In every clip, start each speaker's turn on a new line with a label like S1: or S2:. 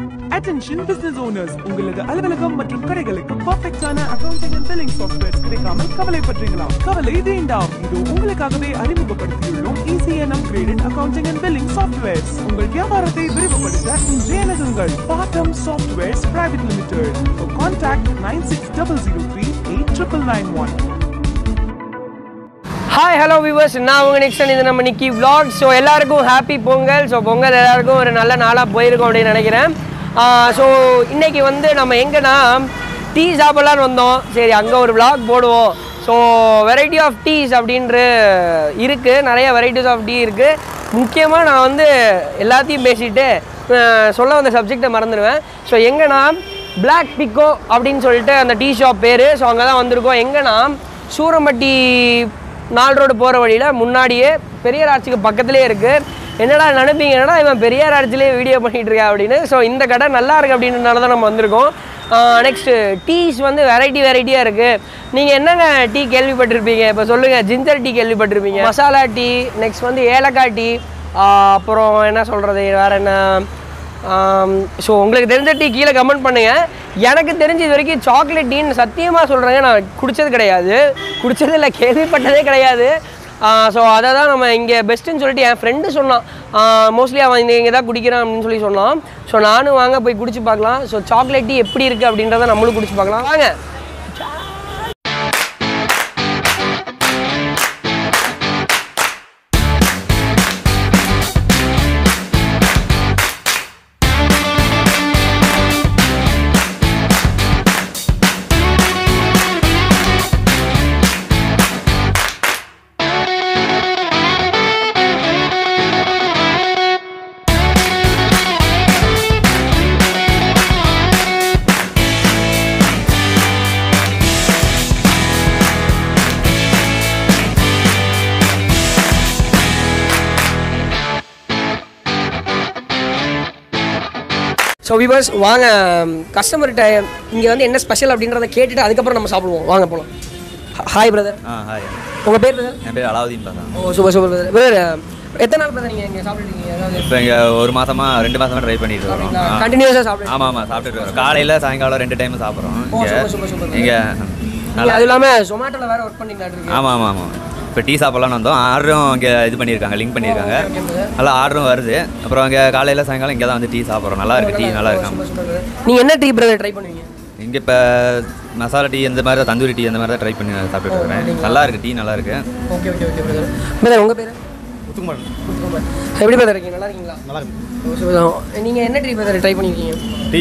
S1: Attention business owners உங்களது அலுவலகம் மற்றும் கடைகளுக்கு பர்ஃபெக்டான அக்கவுண்டிங் அண்ட் பில்லிங் சாஃப்ட்வேர் கிடைக்காமல் கவலைப்படுறீங்களா கவலை வேண்டாம் இது உங்களுக்காகவே அறிமுகப்படுத்தியுள்ளோம் ஈஸிஎன்எம் கிரேடட் அக்கவுண்டிங் அண்ட் பில்லிங் சாஃப்ட்வேர்ஸ் உங்கள் வியாபாரத்தை விரிவுபடுத்த இன்றே அணுகுங்கள் பாட்டம் softwares private limited contact nine six double zero three eight triple nine one
S2: hi hello viewers நான் உங்கள் நெக்ஸ்ட் இது நம்ம நிக்கி vlog ஸோ எல்லாருக்கும் ஹாப்பி பொங்கல் ஸோ பொங்கல் எல்லாருக்கும் ஒரு நல்ல நாளாக போயிருக்கும் அப்படின்னு நினைக்கிறேன் ஸோ இன்னைக்கு வந்து நம்ம எங்கன்னா டீ சாப்பிட்லான்னு வந்தோம் சரி அங்கே ஒரு vlog போடுவோம் ஸோ வெரைட்டி ஆஃப் டீஸ் அப்படின்ற இருக்குது நிறைய வெரைட்டிஸ் ஆஃப் டீ இருக்குது முக்கியமாக நான் வந்து எல்லாத்தையும் பேசிட்டு அஹ், சொல்ல வந்த சப்ஜெக்டை மறந்துடுவேன் ஸோ எங்கன்னா Black பிக்கோ அப்படின்னு சொல்லிட்டு அந்த டீ ஷாப் பேர் ஸோ அங்கே தான் வந்திருக்கோம் எங்கன்னா சூரம்பட்டி நால் ரோடு போகிற வழியில் முன்னாடியே பெரியார் ஆர்ச்சுக்கு பக்கத்துலேயே இருக்குது என்னடா நினைப்பீங்க என்னடா இவன் பெரியார் ஆர்ச்சிலே வீடியோ பண்ணிட்டு இருக்கா அப்படின்னு ஸோ இந்த கடை நல்லா இருக்கு அப்படின்றனால தான் நம்ம வந்திருக்கோம் நெக்ஸ்ட்டு டீஸ் வந்து வெரைட்டி வெரைட்டியாக இருக்குது நீங்கள் என்னங்க டீ கேள்விப்பட்டிருப்பீங்க இப்போ சொல்லுங்கள் ஜிஞ்சர் டீ கேள்விப்பட்டிருப்பீங்க மசாலா டீ நெக்ஸ்ட் வந்து ஏலக்காய் டீ அப்புறம் என்ன சொல்கிறது வேறு என்ன ஸோ உங்களுக்கு தெரிஞ்ச டீ கீழே கமெண்ட் பண்ணுங்க எனக்கு தெரிஞ்ச இது வரைக்கும் சாக்லேட் டீன்னு சத்தியமாக சொல்கிறேங்க நான் குடித்தது கிடையாது குடித்தது இல்லை கேள்விப்பட்டதே கிடையாது ஸோ அதை தான் நம்ம இங்கே பெஸ்ட்டுன்னு சொல்லிட்டு என் ஃப்ரெண்டு சொன்னான் மோஸ்ட்லி அவன் இங்கே இங்கே தான் குடிக்கிறான் அப்படின்னு சொல்லி சொன்னான் ஸோ நானும் வாங்க போய் குடிச்சு பார்க்கலாம் ஸோ சாக்லேட் டீ எப்படி இருக்குது அப்படின்றத நம்மளும் குடிச்சு பார்க்கலாம் வாங்க ஸோ விவர்ஸ் வாங்க கஸ்டமர்கிட்ட இங்கே வந்து என்ன ஸ்பெஷல் அப்படின்றத கேட்டுட்டு அதுக்கப்புறம் நம்ம சாப்பிடுவோம் வாங்க போகலாம் ஹாய் பிரதர்
S3: ஆ ஹாய்
S2: உங்கள் பேர் பிரதர்
S3: என் பேர் அலாவுதீன் தான்
S2: ஓ சூப்பர் சூப்பர் பிரதர் பிரதர் எத்தனை நாள் பிரதர் நீங்கள் இங்கே சாப்பிட்டுருக்கீங்க ஏதாவது
S3: இப்போ இங்கே ஒரு மாதமா ரெண்டு மாதமா ட்ரை பண்ணிட்டு இருக்கோம் ஆ.
S2: கண்டினியூஸாக சாப்பிடுங்க
S3: ஆமாம் ஆமாம் சாப்பிட்டுட்டு இருக்கோம் காலையில் சாயங்காலம் ரெண்டு டைம் சாப்பிட்றோம்
S2: ஓ,
S3: இங்கே
S2: சூப்பர், சூப்பர், சூப்பர்.
S3: இங்கே
S2: நீங்கள்
S3: நல்லா
S2: அது இல்லாமல் ஜொமேட்டோவில் வேறு ஒர்க் பண்ணிங்களாட்டு இருக்கு
S3: ஆமாம் ஆமாம் ஆமாம் இப்போ டீ சாப்பிட்லான்னு வந்தோம் ஆர்டரும் இங்கே இது பண்ணியிருக்காங்க லிங்க் பண்ணியிருக்காங்க நல்லா ஆர்டரும் வருது அப்புறம் இங்கே காலையில் சாயங்காலம் இங்கே தான் வந்து டீ சாப்பிட்றோம் நல்லா இருக்கு டீ நல்லா இருக்கு
S2: நீங்கள் என்ன டீ பிரதர் ட்ரை பண்ணுவீங்க
S3: இங்கே இப்போ மசாலா டீ இந்த மாதிரி தான் தந்தூரி டீ அந்த மாதிரி தான் ட்ரை பண்ணி சாப்பிட்டுட்டு இருக்கிறேன் நல்லா இருக்கு டீ நல்லா இருக்கு
S2: okay okay okay brother brother உங்கள் பேர்
S4: முத்துக்குமார்
S2: எப்படி பிரதர் இருக்கீங்க நல்லா இருக்கீங்களா
S4: நல்லா இருக்கு
S2: ஓ, super. நீங்கள் என்ன டீ பிரதர் ட்ரை பண்ணியிருக்கீங்க
S4: டீ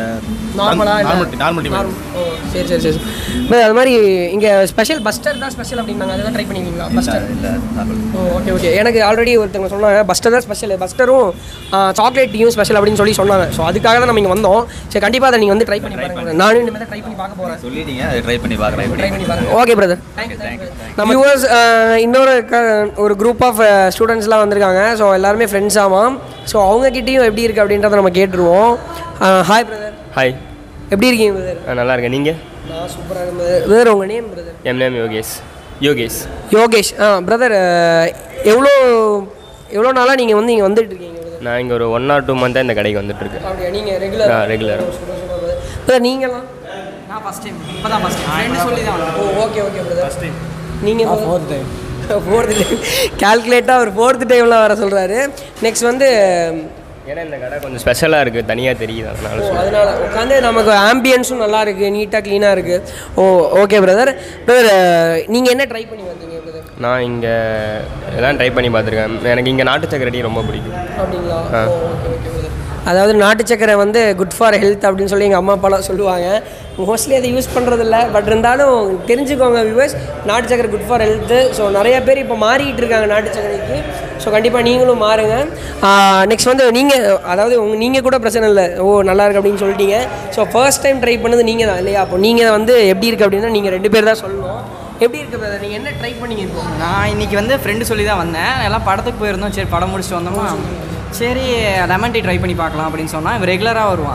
S2: நார்மலா
S4: normal tea normal tea
S2: normal ஓ சரி சரி சரி பிரதர் அது மாதிரி இங்கே ஸ்பெஷல் பஸ்டர் தான் ஸ்பெஷல் அப்படின்னாங்க அதெல்லாம் ட்ரை பண்ணிருக்கீங்களா பஸ்டர்
S3: இல்லை சாப்பிடல
S2: ஓ ஓகே ஓகே எனக்கு ஆல்ரெடி ஒருத்தவங்க சொன்னாங்க பஸ்டர் தான் ஸ்பெஷல் பஸ்டரும் சாக்லேட் டீயும் ஸ்பெஷல் அப்படின்னு சொல்லி சொன்னாங்க ஸோ அதுக்காக தான் நம்ம இங்கே வந்தோம் சரி கண்டிப்பாக அதை நீங்கள் வந்து ட்ரை பண்ணி பாருங்க நானும் இனிமேல் ட்ரை பண்ணி பார்க்க போகிறேன்
S3: சொல்லிட்டீங்க அதை ட்ரை பண்ணி பார்க்குறேன்
S2: ட்ரை
S3: எப்படி
S2: பண்ணி பாருங்க ஓகே பிரதர்
S3: தேங்க்யூ
S2: நம்ம வியூவர்ஸ் இன்னொரு க- ஒரு குரூப் ஆஃப் ஸ்டூடெண்ட்ஸ்லாம் வந்திருக்காங்க ஸோ எல்லாருமே ஃப்ரெண்ட்ஸ் ஆமாம் ஸோ அவங்கக்கிட்டேயும் எப்படி இருக்குது அப்படின்றத நம்ம கேட்டுருவோம் ஹாய் பிரதர்
S5: ஹாய்
S2: எப்படி இருக்கீங்க பிரதர்
S5: நான் நல்லா இருக்கேன் நீங்கள்
S2: நான் சூப்பராக இருக்கேன் பிரதர் உங்கள் name brother
S5: my name Yogesh Yogesh
S2: Yogesh ஆ பிரதர் எவ்வளோ எவ்வளோ நாளாக நீங்கள் வந்து இங்கே வந்துட்டு இருக்கீங்க பிரதர்
S5: நான் இங்கே ஒரு ஒன் ஆர் டூ மந்த்தாக இந்த கடைக்கு வந்துட்டு இருக்கேன்
S2: அப்படியா நீங்கள் ரெகுலர்
S5: ஆ, regular.
S2: பிரதர் நீங்களாம்
S6: நான் ஃபஸ்ட் டைம் இப்போ தான் ஃபஸ்ட் டைம் ஃப்ரெண்டு சொல்லி தான் வந்தேன்
S2: ஓ okay okay brother first time நீங்கள் ஃபோர்த் டைம் ஃபோர்த் டைம் கால்குலேட்டாக அவர் ஃபோர்த் டைம்லாம் வர சொல்கிறாரு நெக்ஸ்ட் வந்து
S5: ஏன்னா இந்த கடை கொஞ்சம் ஸ்பெஷலாக இருக்குது தனியாக தெரியுது அதனால
S2: ஓ,
S5: சொல்றேன்.
S2: அதனால உட்காந்து நமக்கு ஆம்பியன்ஸும் நல்லா இருக்கு நீட்டாக க்ளீனாக இருக்கு ஓ ஓகே பிரதர் பிரதர் நீங்கள் என்ன ட்ரை பண்ணி வந்தீங்க பிரதர்
S5: நான் இங்கே எல்லாம் ட்ரை பண்ணி பார்த்துருக்கேன் எனக்கு இங்கே நாட்டு சக்கரை டீ ரொம்ப பிடிக்கும்
S2: அப்படிங்களா ஓ, ஓகே ஓகே பிரதர் அதாவது நாட்டு சக்கரை வந்து குட் ஃபார் ஹெல்த் அப்படின்னு சொல்லி எங்கள் அம்மா அப்பாலாம் சொல்லுவாங்க மோஸ்ட்லி அதை யூஸ் பண்ணுறதில்ல பட் இருந்தாலும் தெரிஞ்சுக்கோங்க வியூவர்ஸ் நாட்டு சக்கரை குட் ஃபார் ஹெல்த்து ஸோ நிறைய பேர் இப்போ மாறிக்கிட்டு இருக்காங்க நாட்டு சக்கரைக்கு ஸோ கண்டிப்பாக நீங்களும் மாறுங்க நெக்ஸ்ட் வந்து நீங்கள் அதாவது உங்க நீங்கள் கூட பிரச்சனை இல்லை ஓ நல்லா இருக்கு அப்படின்னு சொல்லிட்டீங்க ஸோ ஃபர்ஸ்ட் டைம் ட்ரை பண்ணது நீங்கள் தான் இல்லையா அப்போ நீங்கள் வந்து எப்படி இருக்குது அப்படின்னா நீங்கள் ரெண்டு பேர் தான் சொல்லணும் எப்படி இருக்கு பிரதர் நீங்கள் என்ன ட்ரை பண்ணீங்க இப்போ
S6: நான் இன்னைக்கு வந்து ஃப்ரெண்டு சொல்லி தான் வந்தேன் எல்லாம் படத்துக்கு போயிருந்தோம் சரி படம் முடிச்சுட்டு வந்தோமா சரி லெமன் டீ ட்ரை பண்ணி பார்க்கலாம் அப்படின்னு சொன்னால் இவன் ரெகுலராக வருவான்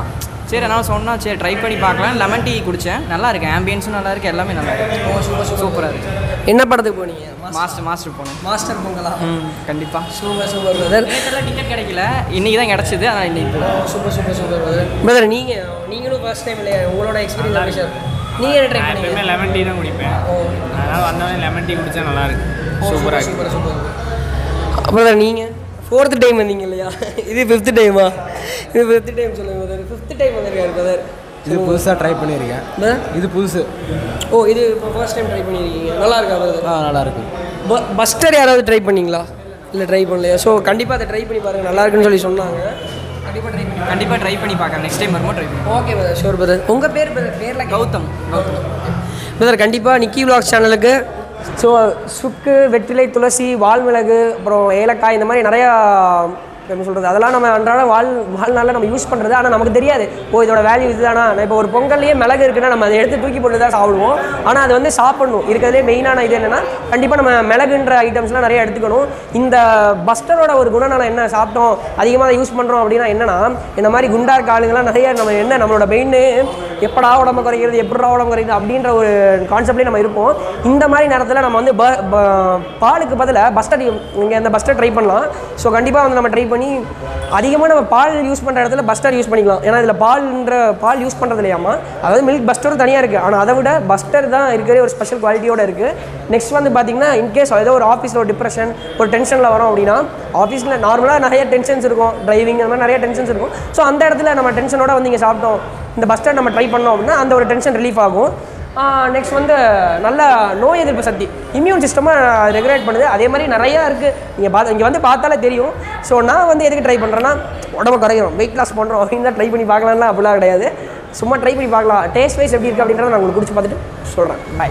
S6: சரி அதனால் சொன்னால் சரி ட்ரை பண்ணி பார்க்கலாம் லெமன் டீ குடித்தேன் நல்லா இருக்கு ஆம்பியன்ஸும் நல்லா இருக்கு எல்லாமே நல்லா இருக்கு சூப்பராக இருக்கு
S2: என்ன படத்துக்கு போனீங்க
S6: மாஸ்டர் மாஸ்டர் போனேன்
S2: மாஸ்டர் பொங்கலா
S6: ம் கண்டிப்பாக
S2: சூப்பர் சூப்பர் பிரதர்
S6: நேற்றெல்லாம் டிக்கெட் கிடைக்கல இன்னைக்கு தான் கிடச்சிது ஆனால் இன்னைக்கு போகலாம்
S2: super super super brother brother நீங்கள் நீங்களும் ஃபர்ஸ்ட் டைம் இல்லையா உங்களோட எக்ஸ்பீரியன்ஸ் சார் நீங்கள் என்ன ட்ரை
S4: நான்
S2: பண்ணீங்க
S4: எப்பவுமே லெமன் டீ தான் குடிப்பேன் அதனால் வந்தவொடனே லெமன் டீ குடித்தா நல்லா இருக்கு சூப்பராக இருக்கு
S2: சூப்பர் சூப்பர் பிரதர் நீங்கள் ஃபோர்த்து டைம் வந்தீங்க இல்லையா இது ஃபிஃப்த்து டைமா இது ஃபிஃப்த்து டைம் சொல்லுங்க பிரதர் ஃபிஃப்த்து டைம் வந்திருக்காரு பிரதர்
S7: இது புதுசாக ட்ரை பண்ணியிருக்கேன்
S2: பிரதர்
S7: இது புதுசு
S2: ஓ இது இப்போ ஃபர்ஸ்ட் டைம் ட்ரை பண்ணியிருக்கீங்க நல்லா இருக்கா பிரதர்
S7: ஆ நல்லா இருக்கும்
S2: பஸ்டர் யாராவது ட்ரை பண்ணீங்களா இல்லை ட்ரை பண்ணலையா ஸோ கண்டிப்பாக அதை ட்ரை பண்ணி பாருங்கள் நல்லா இருக்குன்னு சொல்லி சொன்னாங்க
S6: கண்டிப்பாக ட்ரை பண்ணி கண்டிப்பாக ட்ரை பண்ணி பார்க்குறேன் நெக்ஸ்ட் டைம் வரும்போது ட்ரை பண்ணி
S2: ஓகே பிரதர் ஷோர் பிரதர் உங்கள் பேர் பிரதர் பேரில்
S6: கௌதம் கௌதம்
S2: பிரதர் கண்டிப்பாக நிக்கி vlogs சேனலுக்கு ஸோ சுக்கு வெற்றிலை துளசி வால்மிளகு அப்புறம் ஏலக்காய் இந்த மாதிரி நிறையா என்ன சொல்கிறது அதெல்லாம் நம்ம அன்றாட வாழ் வாழ்நாளில் நம்ம யூஸ் பண்ணுறது ஆனால் நமக்கு தெரியாது ஓ இதோட வேல்யூ இதுதானா நான் இப்போ ஒரு பொங்கல்லையே மிளகு இருக்குன்னா நம்ம அதை எடுத்து தூக்கி போட்டு தான் சாப்பிடுவோம் ஆனால் அது வந்து சாப்பிடணும் இருக்கிறதுலே மெயினான இது என்னென்னா கண்டிப்பாக நம்ம மிளகுன்ற ஐட்டம்ஸ்லாம் நிறைய எடுத்துக்கணும் இந்த பஸ்டரோட ஒரு குணநலம் என்ன சாப்பிட்டோம் அதிகமாக அதை யூஸ் பண்ணுறோம் அப்படின்னா என்னன்னா இந்த மாதிரி குண்டா இருக்க ஆளுங்கலாம் நிறைய நம்ம என்ன நம்மளோட மெயின் எப்படா உடம்பு குறைக்கிறது எப்படா உடம்பு குறைக்கிறது அப்படின்ற ஒரு கான்செப்ட்லேயே நம்ம இருப்போம் இந்த மாதிரி நேரத்தில் நம்ம வந்து ப- ப- பாலுக்கு பதிலாக பஸ்டர் இங்கே இந்த பஸ்டர் ட்ரை பண்ணலாம் ஸோ கண்டிப்பாக வந்து நம்ம ட்ரை பண்ணி அதிகமாக நம்ம பால் யூஸ் பண்ணுற இடத்துல பஸ்டர் யூஸ் பண்ணிக்கலாம் ஏன்னா இதில் பால்ன்ற பால் யூஸ் பண்ணுறது இல்லையாமா அதாவது மில்க் பஸ்டரும் தனியாக இருக்குது ஆனால் அதை விட பஸ்டர் தான் இருக்கிற ஒரு ஸ்பெஷல் குவாலிட்டியோட இருக்குது நெக்ஸ்ட் வந்து பார்த்தீங்கன்னா இன்கேஸ் ஏதோ ஒரு ஆஃபீஸில் ஒரு டிப்ரெஷன் ஒரு டென்ஷனில் வரோம் அப்படின்னா ஆஃபீஸில் நார்மலாக நிறைய டென்ஷன்ஸ் இருக்கும் டிரைவிங் அந்த மாதிரி நிறைய டென்ஷன்ஸ் இருக்கும் ஸோ அந்த இடத்துல நம்ம டென்ஷனோட வந்து இங்கே சாப்பிட்டோம் இந்த பஸ்டர் நம்ம ட்ரை பண்ணோம் அப்படின்னா அந்த ஒரு டென்ஷன் ரிலீஃப் ஆகும் நெக்ஸ்ட் வந்து நல்ல நோய் எதிர்ப்பு சக்தி இம்யூன் சிஸ்டமை ரெகுலேட் பண்ணுது அதே மாதிரி நிறையா இருக்குது நீங்கள் பார்த்து இங்கே வந்து பார்த்தாலே தெரியும் ஸோ நான் வந்து எதுக்கு ட்ரை பண்ணுறேன்னா உடம்பு குறைக்கிறோம் வெயிட் லாஸ் பண்ணுறோம் அப்படின்னு தான் ட்ரை பண்ணி பார்க்கலாம்லாம் அப்படிலாம் கிடையாது சும்மா ட்ரை பண்ணி பார்க்கலாம் டேஸ்ட் வைஸ் எப்படி இருக்குது அப்படின்றத நான் உங்களுக்கு குடிச்சு பார்த்துட்டு சொல்கிறேன் பை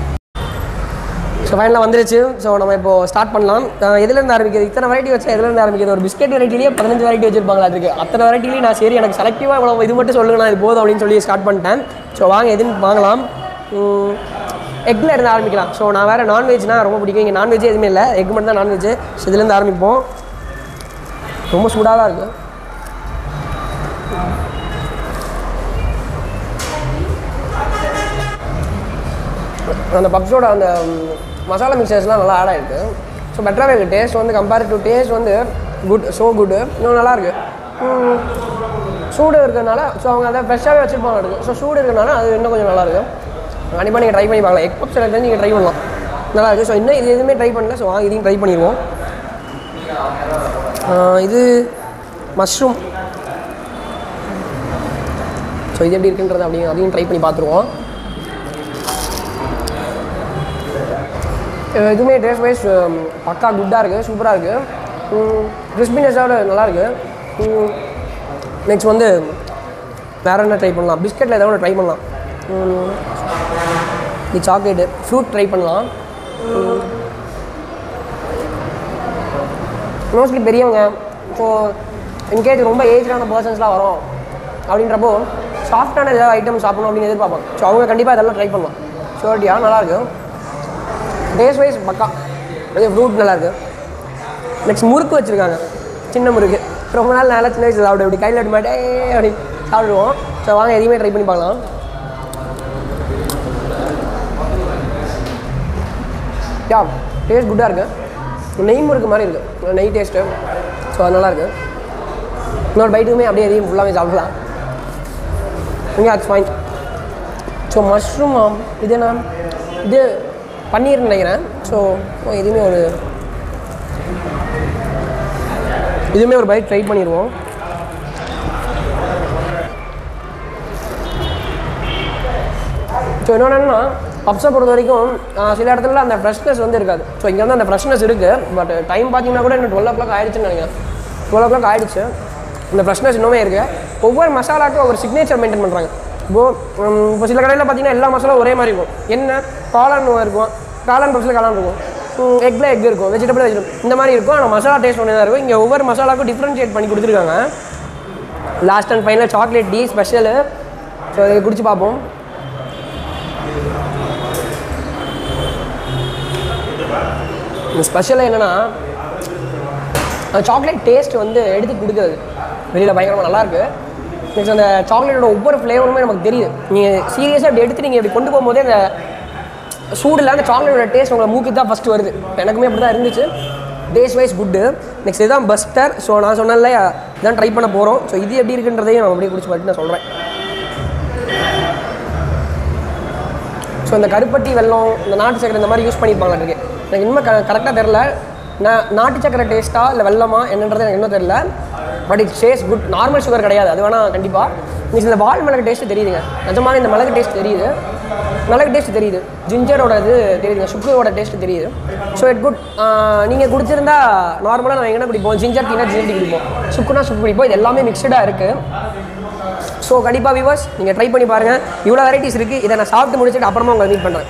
S2: ஸோ ஃபைனலாக வந்துருச்சு ஸோ நம்ம இப்போ ஸ்டார்ட் பண்ணலாம் அஹ் எதுலேருந்து ஆரம்பிக்கிறது இத்தனை வெரைட்டி வச்சா எதுலேருந்து ஆரம்பிக்கிறது ஒரு பிஸ்கெட் வெரைட்டிலேயே பதினஞ்சு வெரைட்டி வச்சிருப்பாங்களா இருக்கு அத்தனை வெரைட்டிலையும் நான் சரி எனக்கு செலக்டிவாக இவ்வளோ இது மட்டும் சொல்லுங்க நான் இது போதும் அப்படின்னு சொல்லி ஸ்டார்ட் பண்ணிட்டேன் ஸோ வாங்க எதுன்னு வாங்கலாம் எக்கில் இருந்து ஆரம்பிக்கலாம் ஸோ நான் வேறு நான்வெஜ்னா ரொம்ப பிடிக்கும் இங்கே நான்வெஜ் எதுவுமே இல்லை எக் மட்டும் தான் நான்வெஜ் ஸோ இதுலேருந்து ஆரம்பிப்போம் ரொம்ப சூடாக தான் இருக்குது அந்த பப்ஸோட அந்த ம், மசாலா மிக்சர்ஸ்லாம் நல்லா ஆட் ஆகிருக்கு ஸோ பெட்டராகவே இருக்குது டேஸ்ட் வந்து கம்பேர் டு டேஸ்ட் வந்து குட் ஸோ குட்டு இன்னும் நல்லாயிருக்கு சூடு இருக்கிறதுனால ஸோ அவங்க அதை ஃப்ரெஷ்ஷாகவே வச்சுருப்பாங்க இருக்கு ஸோ சூடு இருக்கிறதுனால அது இன்னும் கொஞ்சம் நல்லாயிருக்கு கண்டிப்பாக நீங்கள் ட்ரை பண்ணி பார்க்கலாம் எக் பப்ஸ் எனக்கு நீங்கள் ட்ரை பண்ணலாம் நல்லா இருக்குது ஸோ இன்னும் இது எதுவுமே ட்ரை பண்ணல ஸோ வாங்க இதையும் ட்ரை பண்ணிடுவோம் ஆஹ் இது மஷ்ரூம் ஸோ இது எப்படி இருக்குன்றது அப்படிங்க அதையும் ட்ரை பண்ணி பார்த்துருவோம் அஹ் இதுவுமே டேஸ்ட் வைஸ் பக்கா குட்டாக இருக்குது சூப்பராக இருக்குது கிறிஸ்பினஸோட நல்லாயிருக்கு நெக்ஸ்ட் வந்து வேறு என்ன ட்ரை பண்ணலாம் பிஸ்கெட்டில் ஏதாவது ஒன்று ட்ரை பண்ணலாம் உம், இது சாக்லேட்டு ஃப்ரூட் ட்ரை பண்ணலாம் மோஸ்ட்லி பெரியவங்க ஸோ இன்கேஸ் ரொம்ப ஏஜ்டான பர்சன்ஸ்லாம் வரோம் அப்படின்றப்போ சாஃப்டான ஏதாவது ஐட்டம் சாப்பிடணும் அப்படின்னு எதிர்பார்ப்பாங்க ஸோ அவங்க கண்டிப்பாக இதெல்லாம் ட்ரை பண்ணலாம் ஷோர்ட்டியாக நல்லாயிருக்கு டேஸ்ட் வைஸ் பக்கா அது ஃப்ரூட் நல்லாயிருக்கு நெக்ஸ்ட் முறுக்கு வச்சுருக்காங்க சின்ன முறுக்கு ரொம்ப நாள் நல்லா சின்ன வயசு சாப்பிடு இப்படி கையில் எடுத்து மாட்டே அப்படி சாப்பிடுவோம் ஸோ வாங்க எதையுமே ட்ரை பண்ணி பார்க்கலாம் யா டேஸ்ட் குட்டாக இருக்குது நெய் முறுக்கு மாதிரி இருக்குது நெய் டேஸ்ட்டு ஸோ அது நல்லாயிருக்கு இன்னொரு பைட்டுக்குமே அப்படியே எதையும் ஃபுல்லாகவே சாப்பிடலாம் இங்கே அட்ஸ் ஃபைன் ஸோ மஷ்ரூம் இது என்ன இது பன்னீர்னு நினைக்கிறேன் ஸோ இதுவுமே ஒரு இதுவுமே ஒரு பைட் ட்ரை பண்ணிடுவோம் ஸோ இன்னொன்னா பப்ஸை பொறுத்த வரைக்கும் ஆஹ், சில இடத்துல அந்த ஃப்ரெஷ்னஸ் வந்து இருக்காது ஸோ இங்கே வந்து அந்த ஃப்ரெஷ்னஸ் இருக்குது பட் டைம் பார்த்தீங்கன்னா கூட இன்னும் டுவெல் ஓ கிளாக் ஆயிடுச்சுன்னு நினைக்கிறேன் டுவெல் ஓ கிளாக் ஆயிடுச்சு இந்த ஃப்ரெஷ்னஸ் இன்னுமே இருக்குது ஒவ்வொரு மசாலாக்கும் ஒரு சிக்னேச்சர் மெயின்டைன் பண்ணுறாங்க இப்போ உம், இப்போ சில கடையில் பார்த்தீங்கன்னா எல்லா மசாலாவும் ஒரே மாதிரி இருக்கும் என்ன காளான் இருக்கும் காளான் பப்ஸில் காளான் இருக்கும் எக்கில் எக் இருக்கும் வெஜிடபிள் வெஜிடபிள் இந்த மாதிரி இருக்கும் ஆனால் மசாலா டேஸ்ட் ஒன்று தான் இருக்கும் இங்கே ஒவ்வொரு மசாலாவுக்கும் டிஃப்ரென்ஷியேட் பண்ணி கொடுத்துருக்காங்க last and final chocolate tea special so இதை குடிச்சு பார்ப்போம் இந்த ஸ்பெஷலாக என்னென்னா சாக்லேட் டேஸ்ட் வந்து எடுத்து கொடுக்குறது வெளியில் பயங்கரமாக நல்லாயிருக்கு நெக்ஸ்ட் அந்த சாக்லேட்டோட ஒவ்வொரு ஃப்ளேவருமே நமக்கு தெரியுது நீங்கள் சீரியஸாக இப்படி எடுத்து நீங்கள் இப்படி கொண்டு போகும்போதே அந்த சூடில் அந்த சாக்லேட்டோட டேஸ்ட் உங்களை மூக்கு தான் ஃபஸ்ட்டு வருது எனக்குமே அப்படி தான் இருந்துச்சு டேஸ் வைஸ் குட்டு நெக்ஸ்ட் இதுதான் பஸ்டர் ஸோ நான் சொன்னேன்ல இதான் ட்ரை பண்ண போகிறோம் ஸோ இது எப்படி இருக்குன்றதையும் நான் அப்படியே குடிச்சு பார்த்து நான் சொல்கிறேன் ஸோ இந்த கருப்பட்டி வெல்லம் இந்த நாட்டு சக்கரை இந்த மாதிரி யூஸ் பண்ணியிருப்பாங்க இருக்கு எனக்கு இன்னும் க கரெக்டாக தெரில நான் நாட்டு சக்கரை டேஸ்ட்டா இல்லை வெல்லமா என்னன்றது எனக்கு இன்னும் தெரில but it's taste good normal sugar கிடையாது அது வேணால் கண்டிப்பாக நீங்கள் இந்த வால் மிளகு டேஸ்ட்டு தெரியுதுங்க நிஜமான இந்த மிளகு டேஸ்ட் தெரியுது மிளகு டேஸ்ட் தெரியுது ஜிஞ்சரோட இது தெரியுதுங்க சுக்குரோட டேஸ்ட் தெரியுது ஸோ இட் குட் நீங்கள் குடிச்சிருந்தா நார்மலாக நம்ம எங்கே குடிப்போம் ஜிஞ்சர் டீனா ஜிஞ்சர் டீ குடிப்போம் சுக்குனா சுக்கு குடிப்போம் இது எல்லாமே மிக்சடாக இருக்குது ஸோ கண்டிப்பாக வியூவர்ஸ் நீங்கள் ட்ரை பண்ணி பாருங்கள் இவ்வளோ வெரைட்டிஸ் இருக்குது இதை நான் சாப்பிட்டு முடிச்சுட்டு அப்புறமா உங்களை மீட் பண்ணுறேன்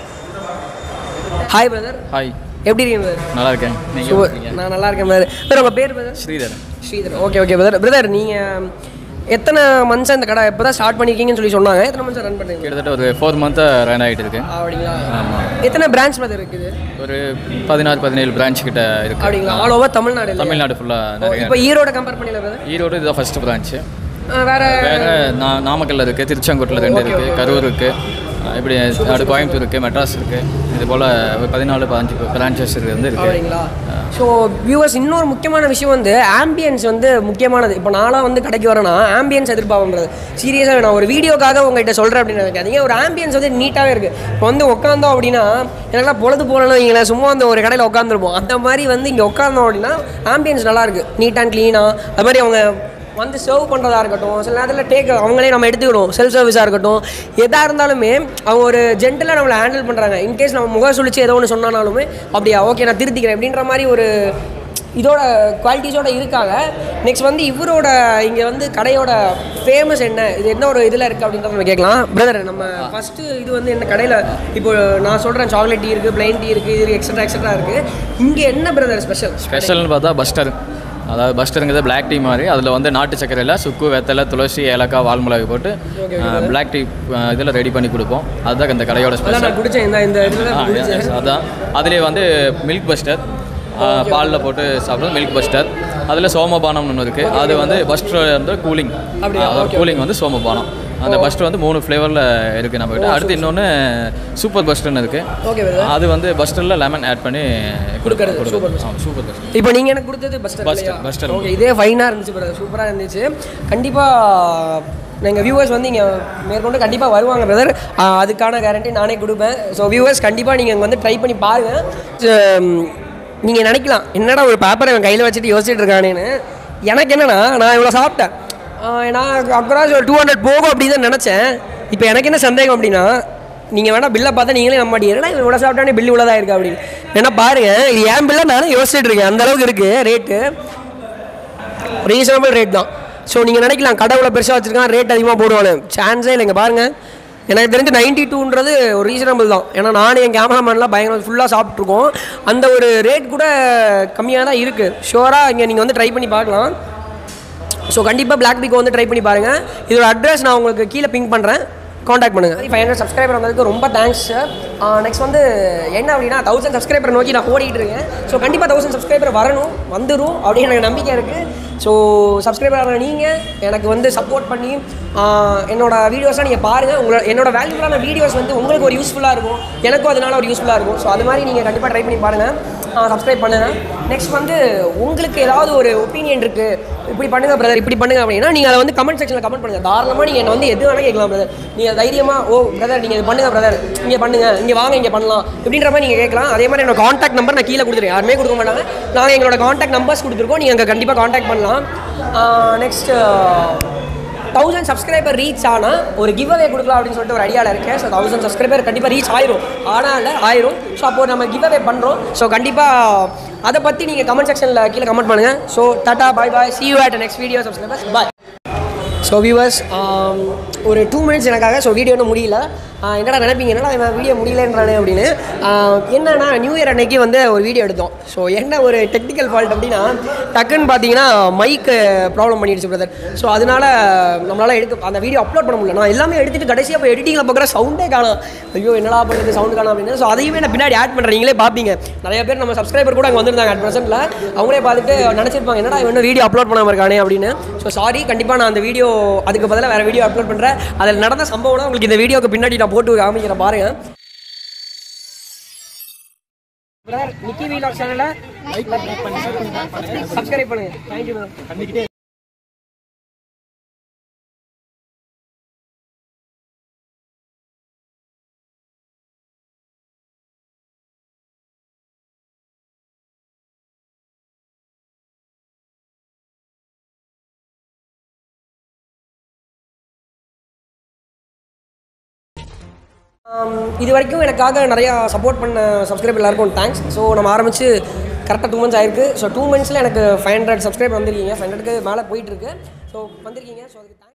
S2: ஹாய் பிரதர்
S8: ஹாய்
S2: எப்படி இருக்கீங்க பிரதர்
S8: நல்லா இருக்கேன் நீங்கள்
S2: சூப்பர் நான் நல்லா இருக்கேன் பிரதர் பிரதர் உங்கள் பேர் brother
S8: Sridharan
S2: Sridhar okay okay brother brother நீங்கள் எத்தனை மந்த்ஸாக இந்த கடை இப்போ தான் ஸ்டார்ட் பண்ணியிருக்கீங்கன்னு சொல்லி சொன்னாங்க எத்தனை மந்த்ஸாக ரன் பண்ணுறீங்க
S8: கிட்டத்தட்ட ஒரு ஃபோர் மந்த்தாக ரன் ஆகிட்டு இருக்கு
S2: அப்படிங்களா எத்தனை பிரான்ச் பிரதர் இருக்குது
S8: ஒரு பதினாறு பதினேழு பிரான்ச் கிட்ட இருக்கு
S2: அப்படிங்களா ஆல் ஓவர் தமிழ்நாடு இல்லையா?
S8: தமிழ்நாடு ஃபுல்லாக நிறைய
S2: இப்போ ஈரோட கம்பேர் பண்ணல பிரதர்
S8: ஈரோடு இதுதான் ஃபர்ஸ்ட் பிரான்ச்சு
S2: வேற
S8: வேறு நா நாமக்கல்ல இருக்குது திருச்செங்கோட்டில் ரெண்டு இருக்குது கரூர் இருக்குது இப்படி அடுத்து கோயம்புத்தூர் இருக்குது மெட்ராஸ் இருக்குது இது போல் ஒரு பதினாலு பதினஞ்சு பிரான்ச்சஸ் வந்து இருக்குது
S2: அப்படிங்களா ஸோ வியூவர்ஸ் இன்னொரு முக்கியமான விஷயம் வந்து ஆம்பியன்ஸ் வந்து முக்கியமானது இப்போ நான்லாம் வந்து கடைக்கு வரேன்னா ஆம்பியன்ஸ் எதிர்பார்க்கன்றது சீரியஸாக நான் ஒரு வீடியோக்காக உங்கள்கிட்ட சொல்கிறேன் அப்படின்னு நினைக்காதீங்க ஒரு ஆம்பியன்ஸ் வந்து நீட்டாகவே இருக்குது இப்போ வந்து உட்காந்தோம் அப்படின்னா எனக்குலாம் பொழுது போகலன்னு வைங்களேன் சும்மா அந்த ஒரு கடையில் உட்காந்துருப்போம் அந்த மாதிரி வந்து இங்கே உட்காந்தோம் அப்படின்னா ஆம்பியன்ஸ் நல்லா இருக்கு நீட் அண்ட் க்ளீனாக அது மாதிரி அவங்க வந்து சர்வ் பண்ணுறதா இருக்கட்டும் சில நேரத்தில் டேக் அவங்களே நம்ம எடுத்துக்கணும் செல்ஃப் சர்வீஸாக இருக்கட்டும் எதாக இருந்தாலுமே அவங்க ஒரு ஜென்டலாக நம்மளை ஹேண்டில் பண்ணுறாங்க இன்கேஸ் நம்ம முக சுழிச்சு ஏதோ ஒன்று சொன்னாலுமே அப்படியா ஓகே நான் திருத்திக்கிறேன் அப்படின்ற மாதிரி ஒரு இதோட குவாலிட்டிஸோட இருக்காங்க நெக்ஸ்ட் வந்து இவரோட இங்கே வந்து கடையோட ஃபேமஸ் என்ன இது என்ன ஒரு இதில் இருக்குது அப்படின்றத நம்ம கேட்கலாம் பிரதர் நம்ம ஃபஸ்ட்டு இது வந்து என்ன கடையில் இப்போ நான் சொல்கிறேன் சாக்லேட் டீ இருக்குது பிளைன் டீ இருக்குது இது எக்ஸட்ரா எக்ஸட்ரா இருக்குது இங்கே என்ன பிரதர் ஸ்பெஷல்
S8: ஸ்பெஷல்னு பார்த்தா பஸ்டர் அதாவது பஸ்டருங்கிறது பிளாக் டீ மாதிரி அதில் வந்து நாட்டு சர்க்கரையில் சுக்கு வெத்தலை துளசி ஏலக்காய் வால்மிளகு போட்டு பிளாக் டீ இதில் ரெடி பண்ணி கொடுப்போம் அதுதான் இந்த கடையோட
S2: அதான்
S8: ஸ்பெஷல்
S2: நான் குடித்தேன் இந்த இந்த இதில்
S8: ஆ, yes, அதான் அதுலேயே வந்து மில்க் பஸ்டர் பாலில் போட்டு சாப்பிட்றது மில்க் பஸ்டர் அதில் சோமபானம்னு ஒன்று இருக்குது அது வந்து பஸ்டர் வந்து கூலிங் அதாவது கூலிங் வந்து சோமபானம் அந்த பஸ்டர் வந்து மூணு ஃப்ளேவரில் இருக்குது நம்மகிட்ட அடுத்து இன்னொன்று சூப்பர் பஸ்டர்னு இருக்குது
S2: ஓகே பிரதர்
S8: அது வந்து பஸ்டரில் லெமன் ஆட் பண்ணி
S2: கொடுக்கறது, super
S8: கொடுக்குறது சூப்பர் பஸ்டர்
S2: இப்போ நீங்கள் எனக்கு கொடுத்தது பஸ்டர்
S8: Buster, Buster.
S2: ஓகே இதே ஃபைனாக இருந்துச்சு பிரதர் சூப்பராக இருந்துச்சு கண்டிப்பாக எங்கள் வியூவர்ஸ் வந்து இங்கே மேற்கொண்டு கண்டிப்பாக வருவாங்க பிரதர் அதுக்கான கேரண்டி நானே கொடுப்பேன் ஸோ வியூவர்ஸ் கண்டிப்பாக நீங்கள் இங்கே வந்து ட்ரை பண்ணி பாருங்கள் நீங்கள் நினைக்கலாம் என்னடா ஒரு பேப்பரை என் கையில் வச்சுட்டு யோசிச்சுட்டு இருக்கானேன்னு எனக்கு என்னன்னா நான் இவ்வளோ சாப்பிட்டேன் ஆஹ் நான் அக்ராஸ் ஒரு டூ ஹண்ட்ரட் போகும் அப்படின்னு தான் நினச்சேன் இப்போ எனக்கு என்ன சந்தேகம் அப்படின்னா நீங்கள் வேணால் பில்லை பார்த்தா நீங்களே நம்ப மாட்டீங்க என்னடா இவன் இவ்வளோ சாப்பிட்டானே பில் இவ்வளோதான் இருக்கா அப்படின்னு வேணா பாருங்க இது ஏன் பில்லை நானே யோசிச்சுட்டு இருக்கேன் அந்த அளவுக்கு இருக்குது ரேட்டு ரீசனபிள் ரேட் தான் ஸோ நீங்கள் நினைக்கலாம் கடவுளை பெருசாக வச்சுருக்கான் ரேட் அதிகமாக போடுவானு சான்ஸே இல்லைங்க பாருங்கள் எனக்கு தெரிஞ்சு நைன்டி டூன்றது ஒரு ரீசனபிள் தான் ஏன்னா நானும் என் கேமராமேன்லாம் பயங்கர ஃபுல்லாக சாப்பிட்ருக்கோம் அந்த ஒரு ரேட் கூட கம்மியாக தான் இருக்குது ஷுவராக இங்கே நீங்கள் வந்து ட்ரை பண்ணி பார்க்கலாம் ஸோ கண்டிப்பாக பிளாக் பிக் வந்து ட்ரை பண்ணி பாருங்கள் இதோட அட்ரஸ் நான் உங்களுக்கு கீழே பிங்க் பண்ணுறேன் காண்டாக்ட் பண்ணுங்கள் ஃபைவ் ஹண்ட்ரட் சப்ஸ்கிரைபர் வந்ததுக்கு ரொம்ப தேங்க்ஸ் நெக்ஸ்ட் வந்து என்ன அப்படின்னா தௌசண்ட் சப்ஸ்கிரைபர் நோக்கி நான் ஓடிட்டு இருக்கேன் ஸோ கண்டிப்பாக தௌசண்ட் சப்ஸ்கிரைபர் வரணும் வந்துடும் அப்படின்னு எனக்கு நம்பிக்கை இருக்குது ஸோ சப்ஸ்கிரைபர் ஆகிற நீங்கள் எனக்கு வந்து சப்போர்ட் பண்ணி ஆஹ் என்னோட வீடியோஸ்லாம் நீங்கள் பாருங்கள் உங்களோட என்னோட வேல்யூபுளான வீடியோஸ் வந்து உங்களுக்கு ஒரு யூஸ்ஃபுல்லாக இருக்கும் எனக்கும் அதனால ஒரு யூஸ்ஃபுல்லாக இருக்கும் ஸோ அது மாதிரி நீங்கள் கண்டிப்பாக ட்ரை பண்ணி பாருங்கள் சப்ஸ்கிரைப் பண்ணுங்கள் நெக்ஸ்ட் வந்து உங்களுக்கு ஏதாவது ஒரு ஒப்பீனியன் இருக்குது இப்படி பண்ணுங்க பிரதர் இப்படி பண்ணுங்க அப்படின்னா நீங்கள் அதை வந்து கமெண்ட் செக்ஷனில் கமெண்ட் பண்ணுங்கள் தாராளமாக நீங்கள் என்ன வந்து எது வேணால் கேட்கலாம் பிரதர் நீங்கள் தைரியமாக ஓ பிரதர் நீங்கள் இது பண்ணுங்க பிரதர் இங்கே பண்ணுங்க இங்கே வாங்க இங்கே பண்ணலாம் இப்படின்ற மாதிரி நீங்கள் கேட்கலாம் அதே மாதிரி என்னோட காண்டாக்ட் நம்பர் நான் கீழே கொடுத்துருக்கேன் யாருமே கொடுக்க மாட்டாங்க நாங்கள் எங்களோட காண்டாக்ட் நம்பர்ஸ் கொடுத்துருக்கோம் நீங்கள் அங்கே கண்டிப்பாக காண்டாக்ட் பண்ணலாம் நெக்ஸ்ட் தௌசண்ட் சப்ஸ்கிரைபர் ரீச் ஆனால் ஒரு கிவ் அவே கொடுக்கலாம் அப்படின்னு சொல்லிட்டு ஒரு ஐடியாவில் இருக்கேன் ஸோ தௌசண்ட் சப்ஸ்கிரைபர் கண்டிப்பாக ரீச் ஆயிரும் ஆனால் இல்லை ஆயிரும் ஸோ அப்போ நம்ம கிவ் அவே பண்ணுறோம் ஸோ கண்டிப்பாக அதை பற்றி நீங்கள் கமெண்ட் செக்ஷனில் கீழே கமெண்ட் பண்ணுங்கள் so tata bye bye see you at next video subscribers bye so viewers ஒரு டூ மினிட்ஸ் எனக்காக ஸோ வீடியோ இன்னும் முடியல ஆஹ் என்னடா நினைப்பீங்க என்னடா இவன் வீடியோ முடியலன்றானே அப்படின்னு ஆஹ் என்னன்னா நியூ இயர் அன்னைக்கு வந்து ஒரு வீடியோ எடுத்தோம் ஸோ என்ன ஒரு டெக்னிக்கல் ஃபால்ட் அப்படின்னா டக்குன்னு பார்த்தீங்கன்னா மைக்கு ப்ராப்ளம் பண்ணிடுச்சு பிரதர் ஸோ அதனால நம்மளால் எடுக்க அந்த வீடியோ அப்லோட் பண்ண முடியல நான் எல்லாமே எடுத்துட்டு கடைசியாக போய் எடிட்டிங்கில் பார்க்குற சவுண்டே காணும் ஐயோ என்னடா பண்ணுறது சவுண்ட் காணும் அப்படின்னு ஸோ அதையுமே நான் பின்னாடி ஆட் பண்ணுறேன் நீங்களே பார்ப்பீங்க நிறைய பேர் நம்ம சப்ஸ்கிரைபர் கூட அங்கே வந்திருந்தாங்க அட் ப்ரெசென்ட்டில் அவங்களே பார்த்துட்டு நினச்சிருப்பாங்க என்னடா இவன் வீடியோ அப்லோட் பண்ணாமல் இருக்கானே அப்படின்னு ஸோ சாரி கண்டிப்பாக நான் அந்த வீடியோ அதுக்கு பதிலாக வேறு வீடியோ அப்லோட் பண்ணுறேன் அதில் நடந்த சம்பவம்லாம் உங்களுக்கு இந்த வீடியோக்கு பின்னாடி நான் போட்டு காமிக்கிறேன் பாருங்க பிரதர் நிக்கி வீலாக் சேனலை சப்ஸ்கிரைப் பண்ணுங்க தேங்க்யூ ஆம், இது வரைக்கும் எனக்காக நிறையா சப்போர்ட் பண்ண சப்ஸ்கிரைப் எல்லாருக்கும் தேங்க்ஸ் ஸோ நம்ம ஆரம்பித்து கரெக்டாக டூ மந்த்ஸ் ஆயிருக்கு ஸோ டூ மந்த்ஸில் எனக்கு ஃபைவ் ஹண்ட்ரட் சப்ஸ்கிரைப் வந்திருக்கீங்க ஃபைவ் ஹண்ட்ரட்க்கு மேலே போயிட்டுருக்கு ஸோ வந்திருக்கீங்க ஸோ அதுக்கு thanks.